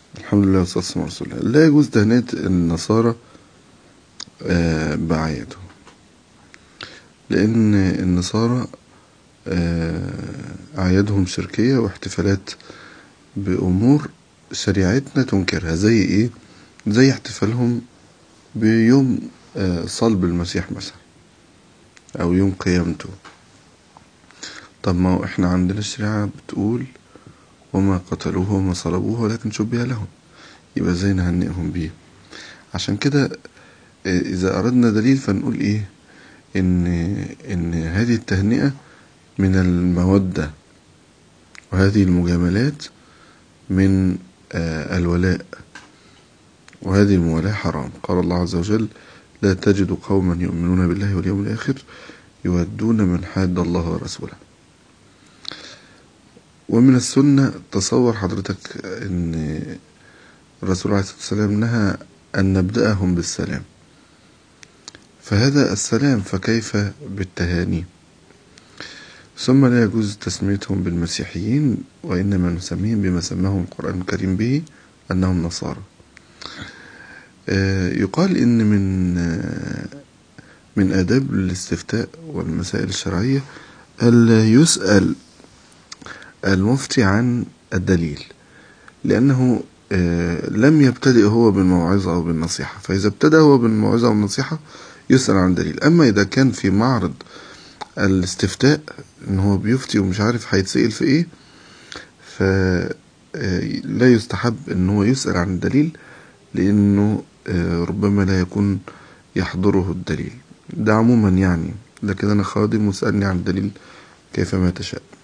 الحمد لله والصلاة والسلام على رسول الله لا يجوز تهنئة النصارى آه، بأعيادهم لأن النصارى آه، أعيادهم شركية واحتفالات بأمور شريعتنا تنكرها زي إيه؟ زي احتفالهم بيوم آه، صلب المسيح مثلا أو يوم قيامته طب ما هو احنا عندنا الشريعة بتقول وما قتلوه وما صلبوه ولكن شبه لهم يبقى ازاي نهنئهم بيه عشان كده إذا أردنا دليل فنقول إيه إن إن هذه التهنئة من المودة وهذه المجاملات من الولاء وهذه الموالاة حرام قال الله عز وجل لا تجد قوما يؤمنون بالله واليوم الآخر يودون من حاد الله ورسوله ومن السنة تصور حضرتك ان الرسول عليه الصلاة والسلام نهى أن نبدأهم بالسلام فهذا السلام فكيف بالتهاني ثم لا يجوز تسميتهم بالمسيحيين وإنما نسميهم بما سماهم القرآن الكريم به أنهم نصارى يقال إن من من آداب الاستفتاء والمسائل الشرعية ألا يسأل المفتي عن الدليل لأنه لم يبتدئ هو بالموعظة أو بالنصيحة فإذا ابتدأ هو بالموعظة أو النصيحة يسأل عن دليل أما إذا كان في معرض الاستفتاء إن هو بيفتي ومش عارف هيتسأل في إيه فلا يستحب إن هو يسأل عن الدليل لأنه ربما لا يكون يحضره الدليل ده عموما يعني لكن أنا خادم وسألني عن الدليل كيفما تشاء